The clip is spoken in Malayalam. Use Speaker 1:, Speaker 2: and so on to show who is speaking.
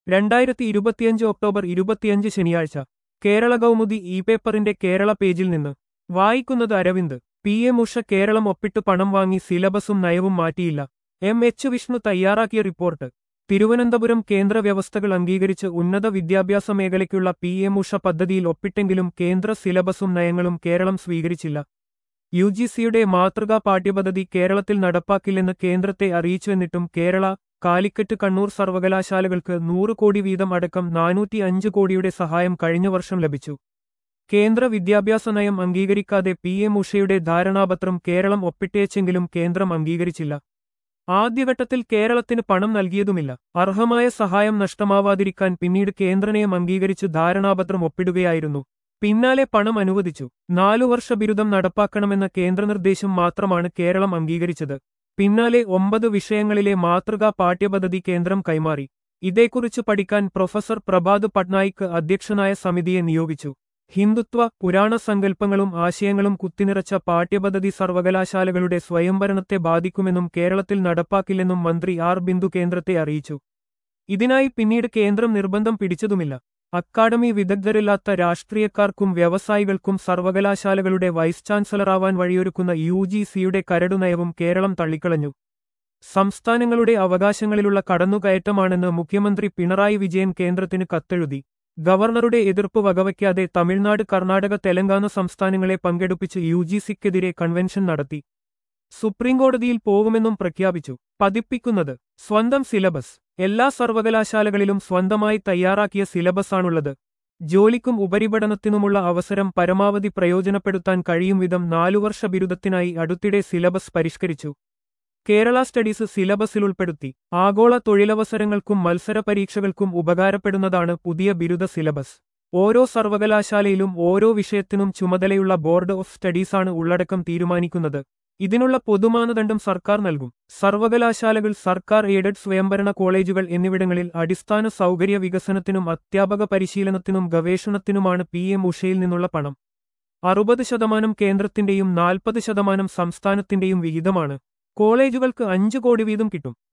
Speaker 1: രണ്ടായിരത്തി ഇരുപത്തിയഞ്ച് ഒക്ടോബർ ഇരുപത്തിയഞ്ച് ശനിയാഴ്ച കേരള കൗമുദി ഇ പേപ്പറിന്റെ കേരള പേജിൽ നിന്ന് വായിക്കുന്നത് അരവിന്ദ് പി എം ഉഷ കേരളം ഒപ്പിട്ട് പണം വാങ്ങി സിലബസും നയവും മാറ്റിയില്ല എം എച്ച് വിഷ്ണു തയ്യാറാക്കിയ റിപ്പോർട്ട് തിരുവനന്തപുരം കേന്ദ്ര വ്യവസ്ഥകൾ അംഗീകരിച്ച് ഉന്നത വിദ്യാഭ്യാസ മേഖലയ്ക്കുള്ള പി എം ഉഷ പദ്ധതിയിൽ ഒപ്പിട്ടെങ്കിലും കേന്ദ്ര സിലബസും നയങ്ങളും കേരളം സ്വീകരിച്ചില്ല യു ജി സിയുടെ മാതൃകാ പാഠ്യപദ്ധതി കേരളത്തിൽ നടപ്പാക്കില്ലെന്ന് കേന്ദ്രത്തെ അറിയിച്ചുവെന്നിട്ടും കേരള കാലിക്കറ്റ് കണ്ണൂർ സർവകലാശാലകൾക്ക് നൂറ് കോടി വീതം അടക്കം നാനൂറ്റി അഞ്ച് കോടിയുടെ സഹായം കഴിഞ്ഞ വർഷം ലഭിച്ചു കേന്ദ്ര വിദ്യാഭ്യാസ നയം അംഗീകരിക്കാതെ പി എം ഉഷയുടെ ധാരണാപത്രം കേരളം ഒപ്പിട്ടേച്ചെങ്കിലും കേന്ദ്രം അംഗീകരിച്ചില്ല ആദ്യഘട്ടത്തിൽ കേരളത്തിന് പണം നൽകിയതുമില്ല അർഹമായ സഹായം നഷ്ടമാവാതിരിക്കാൻ പിന്നീട് കേന്ദ്രനയം അംഗീകരിച്ച് ധാരണാപത്രം ഒപ്പിടുകയായിരുന്നു പിന്നാലെ പണം അനുവദിച്ചു നാലു വർഷ ബിരുദം നടപ്പാക്കണമെന്ന കേന്ദ്രനിർദ്ദേശം മാത്രമാണ് കേരളം അംഗീകരിച്ചത് പിന്നാലെ ഒമ്പത് വിഷയങ്ങളിലെ മാതൃകാ പാഠ്യപദ്ധതി കേന്ദ്രം കൈമാറി ഇതേക്കുറിച്ച് പഠിക്കാൻ പ്രൊഫസർ പ്രഭാത് പട്നായിക്ക് അധ്യക്ഷനായ സമിതിയെ നിയോഗിച്ചു ഹിന്ദുത്വ പുരാണ സങ്കല്പങ്ങളും ആശയങ്ങളും കുത്തിനിറച്ച പാഠ്യപദ്ധതി സർവകലാശാലകളുടെ സ്വയംഭരണത്തെ ബാധിക്കുമെന്നും കേരളത്തിൽ നടപ്പാക്കില്ലെന്നും മന്ത്രി ആർ ബിന്ദു കേന്ദ്രത്തെ അറിയിച്ചു ഇതിനായി പിന്നീട് കേന്ദ്രം നിർബന്ധം പിടിച്ചതുമില്ല അക്കാഡമി വിദഗ്ധരില്ലാത്ത രാഷ്ട്രീയക്കാർക്കും വ്യവസായികൾക്കും സർവകലാശാലകളുടെ വൈസ് ചാൻസലറാവാൻ വഴിയൊരുക്കുന്ന യു ജി സിയുടെ കരടുനയവും കേരളം തള്ളിക്കളഞ്ഞു സംസ്ഥാനങ്ങളുടെ അവകാശങ്ങളിലുള്ള കടന്നുകയറ്റമാണെന്ന് മുഖ്യമന്ത്രി പിണറായി വിജയൻ കേന്ദ്രത്തിന് കത്തെഴുതി ഗവർണറുടെ എതിർപ്പ് വകവയ്ക്കാതെ തമിഴ്നാട് കർണാടക തെലങ്കാന സംസ്ഥാനങ്ങളെ പങ്കെടുപ്പിച്ച് യു ജി സിക്കെതിരെ കൺവെൻഷൻ നടത്തി സുപ്രീംകോടതിയിൽ പോകുമെന്നും പ്രഖ്യാപിച്ചു പതിപ്പിക്കുന്നത് സ്വന്തം സിലബസ് എല്ലാ സർവകലാശാലകളിലും സ്വന്തമായി തയ്യാറാക്കിയ സിലബസാണുള്ളത് ജോലിക്കും ഉപരിപഠനത്തിനുമുള്ള അവസരം പരമാവധി പ്രയോജനപ്പെടുത്താൻ കഴിയും വിധം നാലുവർഷ ബിരുദത്തിനായി അടുത്തിടെ സിലബസ് പരിഷ്കരിച്ചു കേരള സ്റ്റഡീസ് സിലബസിൽ ഉൾപ്പെടുത്തി ആഗോള തൊഴിലവസരങ്ങൾക്കും മത്സര പരീക്ഷകൾക്കും ഉപകാരപ്പെടുന്നതാണ് പുതിയ ബിരുദ സിലബസ് ഓരോ സർവകലാശാലയിലും ഓരോ വിഷയത്തിനും ചുമതലയുള്ള ബോർഡ് ഓഫ് സ്റ്റഡീസാണ് ഉള്ളടക്കം തീരുമാനിക്കുന്നത് ഇതിനുള്ള പൊതുമാനദണ്ഡം സർക്കാർ നൽകും സർവകലാശാലകൾ സർക്കാർ എയ്ഡഡ് സ്വയംഭരണ കോളേജുകൾ എന്നിവിടങ്ങളിൽ അടിസ്ഥാന സൗകര്യ വികസനത്തിനും അധ്യാപക പരിശീലനത്തിനും ഗവേഷണത്തിനുമാണ് പി എം ഉഷയിൽ നിന്നുള്ള പണം അറുപത് ശതമാനം കേന്ദ്രത്തിന്റെയും നാൽപ്പത് ശതമാനം സംസ്ഥാനത്തിന്റെയും വിഹിതമാണ് കോളേജുകൾക്ക് അഞ്ചു കോടി വീതം കിട്ടും